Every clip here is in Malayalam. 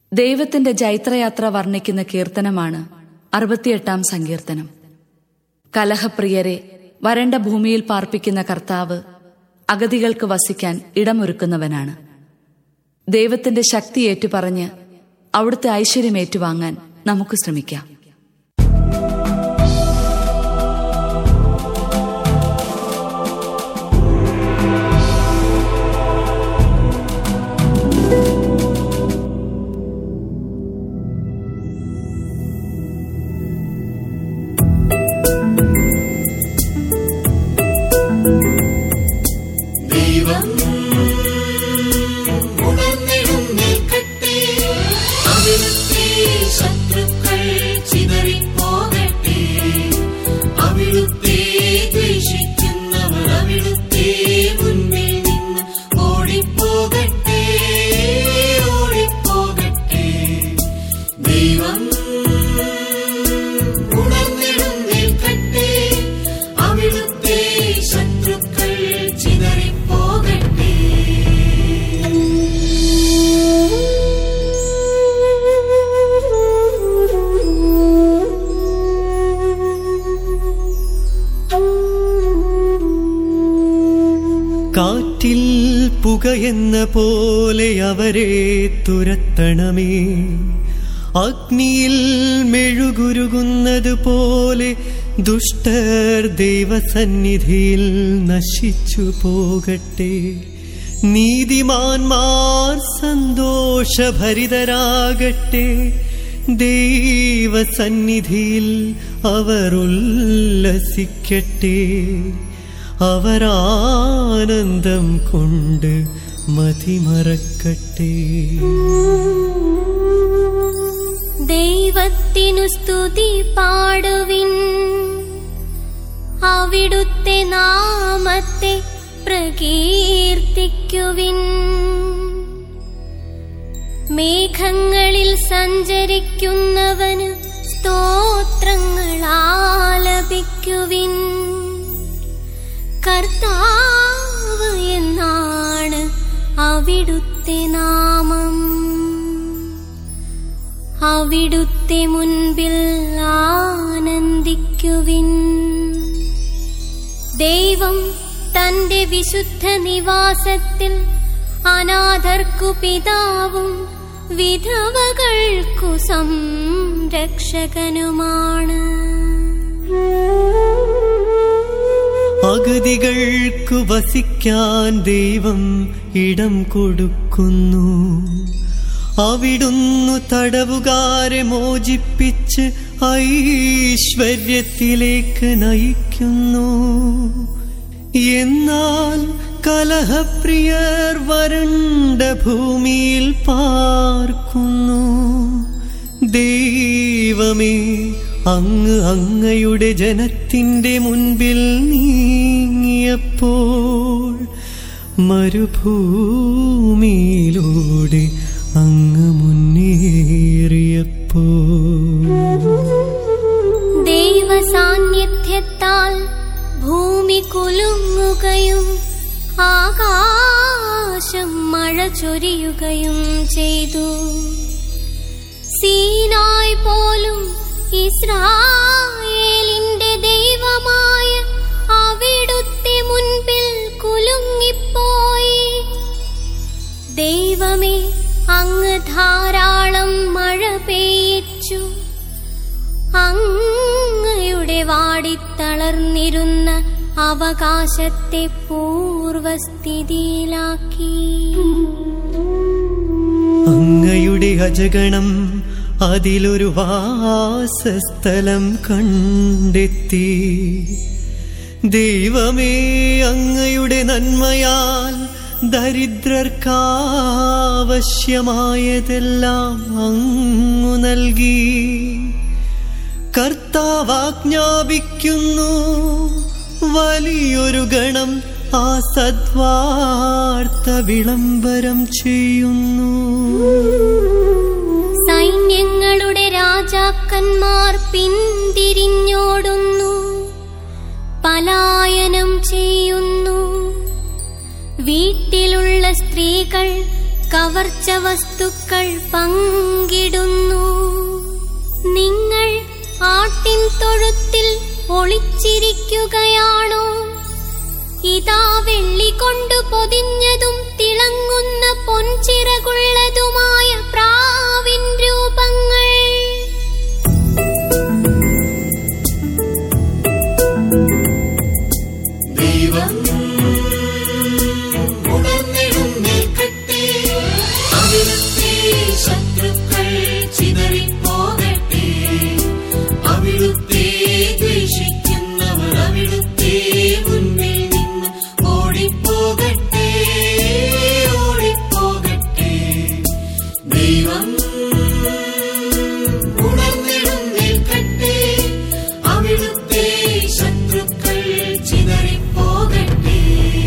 ദൈവത്തിന്റെ ജൈത്രയാത്ര വർണ്ണിക്കുന്ന കീർത്തനമാണ് അറുപത്തിയെട്ടാം സങ്കീർത്തനം കലഹപ്രിയരെ വരണ്ട ഭൂമിയിൽ പാർപ്പിക്കുന്ന കർത്താവ് അഗതികൾക്ക് വസിക്കാൻ ഇടമൊരുക്കുന്നവനാണ് ദൈവത്തിന്റെ ശക്തി ഏറ്റുപറഞ്ഞ് അവിടുത്തെ ഐശ്വര്യം ഏറ്റുവാങ്ങാൻ നമുക്ക് ശ്രമിക്കാം ദൈവം ഉണർന്നെഴുന്നേൽക്കട്ടെ അവിടുത്തെ ശത്രുക്കൾ ചിതറിപ്പോകട്ടെ അവിടുത്തെ ദ്വേഷിക്കുന്നവർ അവിടുത്തെ മുൻപിൽ നിന്ന് ഓടിപ്പോകട്ടെ ഓടിപ്പോകട്ടെ ദൈവം ഉണർന്നെഴുന്നേൽക്കട്ടെ അവിടുത്തെ ശത്രുക്കൾ ചിതറിപ്പോകട്ടെ കാറ്റിൽ പുകയെന്ന പോലെ അവരെ തുരത്തണമേ അഗ്നിയിൽ മെഴുകുരുകുന്നത് പോലെ ദുഷ്ടർ ദൈവസന്നിധിയിൽ നശിച്ചു പോകട്ടെ നീതിമാന്മാർ സന്തോഷഭരിതരാകട്ടെ ദൈവസന്നിധിയിൽ അവർ ഉല്ലസിക്കട്ടെ അവരാനന്ദം കൊണ്ട് മതിമറക്കട്ടെ ദൈവത്തിനു സ്തുതി പാടുവിൻ അവിടുത്തെ നാമത്തെ പ്രകീർത്തിക്കുവിൻ മേഘങ്ങളിൽ സഞ്ചരിക്കുന്നവന് സ്തോത്രങ്ങൾ ആലപിക്കുവിൻ കർത്താവ് എന്നാണ് അവിടുത്തെ നാമം അവിടുത്തെ മുൻപിൽ ആനന്ദിക്കുവിൻ ദൈവം തന്റെ വിശുദ്ധ നിവാസത്തിൽ അനാഥർക്കു പിതാവും വിധവകൾക്കു സംരക്ഷകനുമാണ് അഗതികൾക്കു വസിക്കാൻ ദൈവം ഇടം കൊടുക്കുന്നു അവിടുന്നു തടവുകാരെ മോചിപ്പിച്ച് ഐശ്വര്യത്തിലേക്ക് നയിക്കുന്നു എന്നാൽ കലഹപ്രിയർ വരണ്ട ഭൂമിയിൽ പാർക്കുന്നു ദൈവമേ അങ്ങ് അങ്ങയുടെ ജനത്തിന്റെ മുൻപിൽ നീങ്ങിയപ്പോൾ മരുഭൂമിയിലൂടെ അങ്ങ് മുന്നേറിയപ്പോൾ ദൈവ സാന്നിധ്യത്താൽ ഭൂമി കുലുങ്ങുകയും ആകാശം മഴ ചൊരിയുകയും ചെയ്തു സീനായ് പോലും ഇസ്രായേലിന്റെ ദൈവമായ അവിടുത്തെ മുൻപിൽ കുലുങ്ങിപ്പോയി ദൈവമേ അങ്ങ് ധാരാളം മഴ പെയ്യിച്ചു അങ്ങയുടെ വാടിത്തളർന്നിരുന്ന അവകാശത്തെ പൂർവസ്ഥിതിയിലാക്കി അങ്ങയുടെ അജഗണം അതിലൊരു വാസസ്ഥലം കണ്ടെത്തി ദൈവമേ അങ്ങയുടെ നന്മയാൽ ദരിദ്രർക്കാവശ്യമായതെല്ലാം അങ്ങു നൽകി കർത്താവാജ്ഞാപിക്കുന്നു വലിയൊരു ഗണം ആ സദ്വാർത്ത വിളംബരം ചെയ്യുന്നു സൈന്യങ്ങളുടെ രാജാക്കന്മാർ പിന്തിരിഞ്ഞോടുന്നു പലായനം ചെയ്യുന്നു വീട്ടിലുള്ള സ്ത്രീകൾ കവർച്ച വസ്തുക്കൾ പങ്കിടുന്നു നിങ്ങൾ ആട്ടിൻ തൊഴുത്തിൽ ഒളിച്ചിരിക്കുകയാണോ ഇതാ വെള്ളി കൊണ്ടു പൊതിഞ്ഞതും തിളങ്ങുന്ന പൊൻചിറകുള്ളതുമായ പ്രാവിൻ രൂപങ്ങൾ ദൈവം ഉണർന്നെഴുന്നേൽക്കട്ടെ അവിടുത്തെ ശത്രുക്കൾ ചിതറിപ്പോകട്ടെ അവിടുത്തെ ദ്വേഷിക്കുന്നവർ അവിടുത്തെ മുന്നിൽ നിന്ന് ഓടിപ്പോകട്ടെ ഓടിപ്പോകട്ടെ ദൈവം ഉണർന്നെഴുന്നേൽക്കട്ടെ അവിടുത്തെ ശത്രുക്കൾ ചിതറിപ്പോകട്ടെ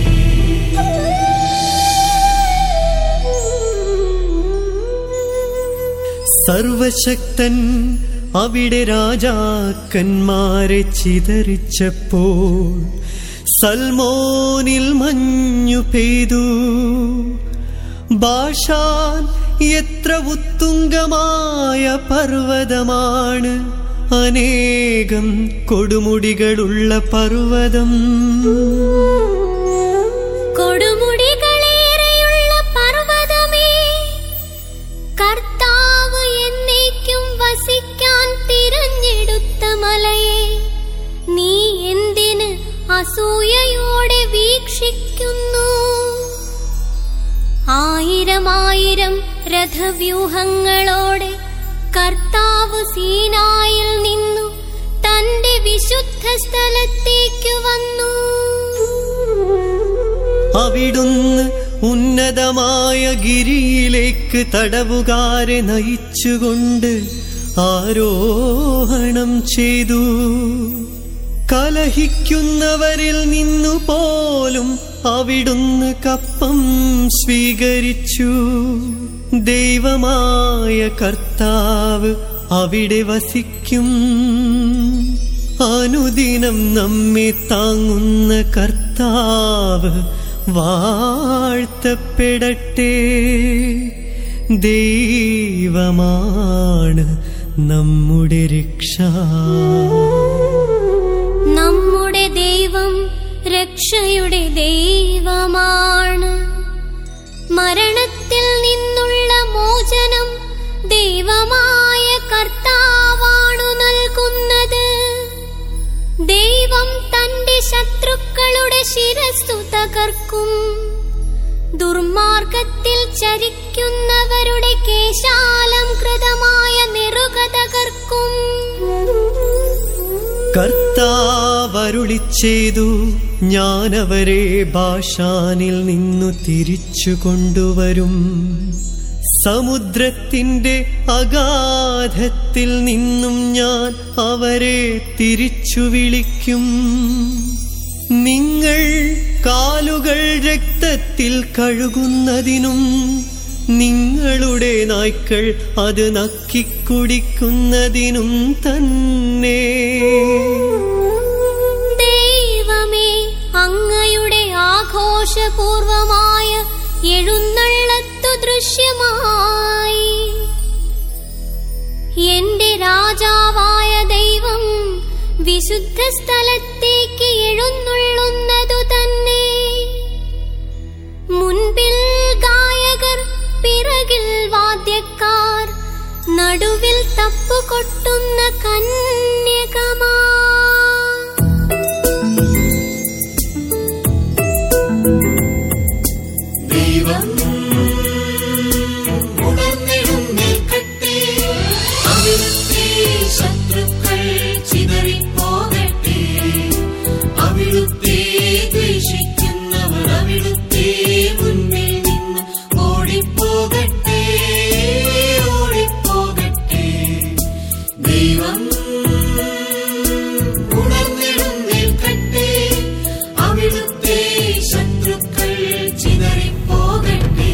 സർവശക്തൻ അവിടെ രാജാക്കന്മാരെ ചിതറിച്ചപ്പോൾ സൽമോനിൽ മഞ്ഞു പെയ്തു ഭാഷാൻ എത്ര ഉത്തുംഗമായ പർവ്വതമാണ് അനേകം കൊടുമുടികളുള്ള പർവ്വതം കൊടുമുടികളേറെയുള്ള പർവ്വതമേ കർത്താവ് എന്നേക്കും വസിക്കാൻ തിരഞ്ഞെടുത്ത മലയെ നീ എന്തിന് അസൂയയോടെ വീക്ഷിക്കുന്നു ആയിരം ആയിരം രഥവ്യൂഹങ്ങളോടെ കർത്താവ് സീനായിൽ നിന്നു തന്റെ വിശുദ്ധ സ്ഥലത്തേക്ക് വന്നു അവിടുന്ന് ഉന്നതമായ ഗിരിയിലേക്ക് തടവുകാരെ നയിച്ചുകൊണ്ട് ആരോഹണം ചെയ്തു കലഹിക്കുന്നവരിൽ നിന്നു പോലും അവിടുന്ന് കപ്പം സ്വീകരിച്ചു ദൈവമായ കർത്താവ് അവിടെ വസിക്കും അനുദിനം നമ്മെ താങ്ങുന്ന കർത്താവ് വാഴ്ത്തപ്പെടട്ടെ ദൈവമാണ് നമ്മുടെ രക്ഷ നമ്മുടെ ദൈവം രക്ഷയുടെ ദൈവമാണ് മരണത്തിൽ നിന്നുള്ള മോചനം ദൈവമായ കർത്താവാണു നൽകുന്നത് ദൈവം തന്റെ ശത്രുക്കളുടെ ശിരസ്സു തകർക്കും ദുർമാർഗത്തിൽ ചരിക്കുന്നവരുടെ കേശാലം കൃതമായ നെറുക തകർക്കും കർത്താവരുളി ചെയ്തു ഞാനവരെ ഭാഷാനിൽ നിന്നു തിരിച്ചു കൊണ്ടുവരും സമുദ്രത്തിന്റെ അഗാധത്തിൽ നിന്നും ഞാൻ അവരെ തിരിച്ചു വിളിക്കും നിങ്ങൾ കാലുകൾ രക്തത്തിൽ കഴുകുന്നതിനും നിങ്ങളുടെ നായ്ക്കൾ അത് നക്കിക്കുടിക്കുന്നതിനും തന്നെ ദൈവമേ അങ്ങയുടെ ആഘോഷപൂർവമായ എഴുന്നള്ളത്തു ദൃശ്യമായി എന്റെ രാജാവായ ദൈവം വിശുദ്ധ സ്ഥലത്തേക്ക് എഴുന്നള്ളുന്നതു തന്നെ മുൻപിൽ ഗായകർ പിറകിൽ വാദ്യക്കാർ നടുവിൽ തപ്പുകൊട്ടുന്ന കന്യകമാ ദൈവം ഉണർന്നെഴുന്നേൽക്കട്ടെ അവിടുത്തെ ശത്രുക്കൾ ചിതറിപ്പോകട്ടെ അവിടുത്തെ ദ്വേഷിക്കുന്നവർ അവിടുത്തെ മുന്നിൽ നിന്ന് ഓടിപ്പോകട്ടെ ഓടിപ്പോകട്ടെ ദൈവം ഉണർന്നെഴുന്നേൽക്കട്ടെ അവിടുത്തെ ശത്രുക്കൾ ചിതറിപ്പോകട്ടെ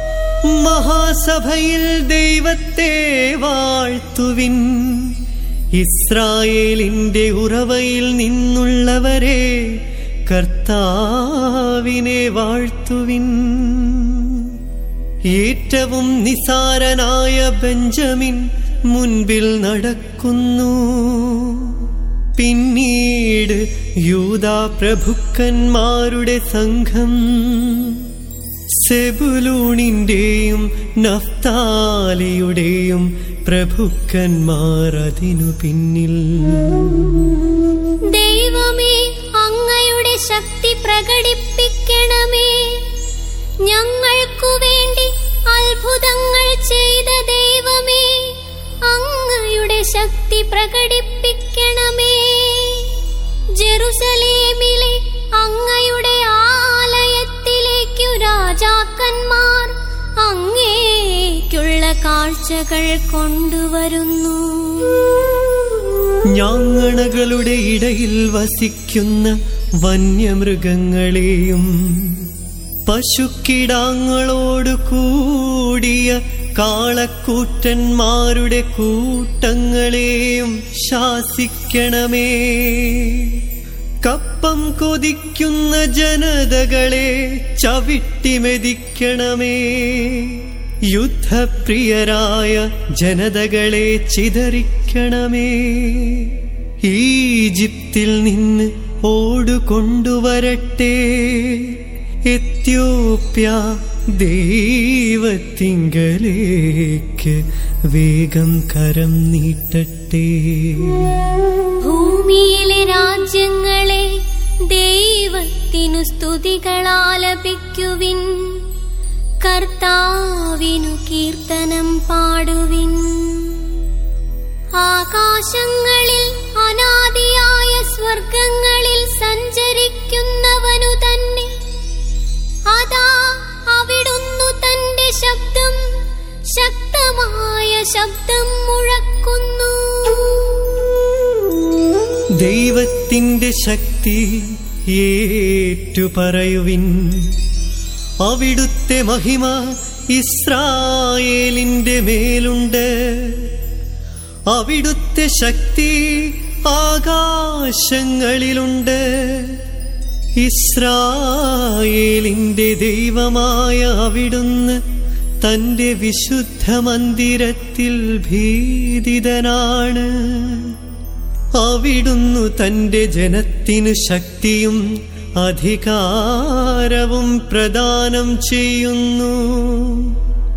മഹാസഭയിൽ ദൈവത്തെ വാഴ്ത്തുവിൻ ഇസ്രായേലിന്റെ ഉറവയിൽ നിന്നുള്ളവരെ കർത്താവിനെ വാഴ്ത്തുവിൻ ഏറ്റവും നിസാരനായ ബെഞ്ചമിൻ മുൻപിൽ നടക്കുന്നു പിന്നീട് യൂതാ പ്രഭുക്കന്മാരുടെ സംഘം സെബുലൂണിന്റെയും നഫ്താലിയുടെയും പ്രഭുക്കന്മാർ അതിനു പിന്നിൽ ദൈവമേ അങ്ങയുടെ ശക്തി പ്രകടിപ്പിക്കണമേ ഞങ്ങൾക്കു വേണ്ടി അത്ഭുതങ്ങൾ ചെയ്ത ദൈവമേ അങ്ങയുടെ ശക്തി പ്രകടിപ്പിക്കണമേ ജെറുസലേമിലെ അങ്ങയുടെ ആലയത്തിലേക്കു രാജാക്കന്മാർ അങ്ങേക്കുള്ള കാഴ്ചകൾ കൊണ്ടുവരുന്നു ഞാങ്ങണകളുടെ ഇടയിൽ വസിക്കുന്ന വന്യമൃഗങ്ങളെയും പശുക്കിടാങ്ങളോട് കൂടിയ കാളക്കൂറ്റന്മാരുടെ കൂട്ടങ്ങളെയും ശാസിക്കണമേ കപ്പം കൊതിക്കുന്ന ജനതകളെ ചവിട്ടിമെതിക്കണമേ യുദ്ധപ്രിയരായ ജനതകളെ ചിതറിക്കണമേ ഈജിപ്തിൽ നിന്ന് ഓടുകൊണ്ടുവരട്ടെ എത്യോപ്യ ദൈവത്തിങ്കലേക്ക് വേഗം കരം നീട്ടട്ടെ ഭൂമിയിലെ രാജ്യങ്ങളെ ദൈവത്തിനു സ്തുതികളാലപിക്കുവിൻ കർത്താവിനു കീർത്തനം പാടുവിൻ ആകാശങ്ങളിൽ അനാദിയായ സ്വർഗങ്ങളിൽ സഞ്ചരിക്കുന്നവനു തന്നെ അതാ അവിടുന്നു തന്റെ ശബ്ദം ശക്തമായ ശബ്ദം മുഴക്കുന്നു ദൈവത്തിന്റെ ശക്തി ഏറ്റുപറയുവിൻ അവിടുത്തെ മഹിമ ഇസ്രായേലിന്റെ മേലുണ്ട് അവിടുത്തെ ശക്തി ആകാശങ്ങളിലുണ്ട് ഇസ്രായേലിന്റെ ദൈവമായ അവിടുന്ന് തന്റെ വിശുദ്ധ മന്ദിരത്തിൽ ഭീതിതനാണ് അവിടുന്നു തന്റെ ജനത്തിനു ശക്തിയും അധികാരവും പ്രദാനം ചെയ്യുന്നു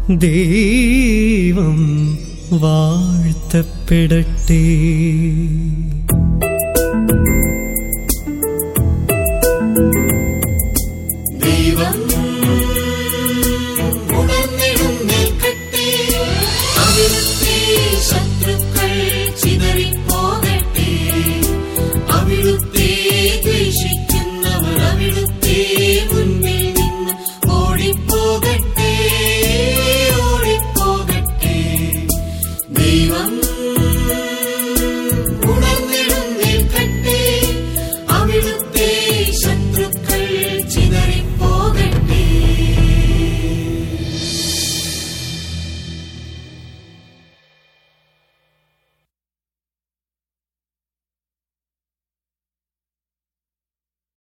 ദൈവം വാഴ്ത്തപ്പെടട്ടെ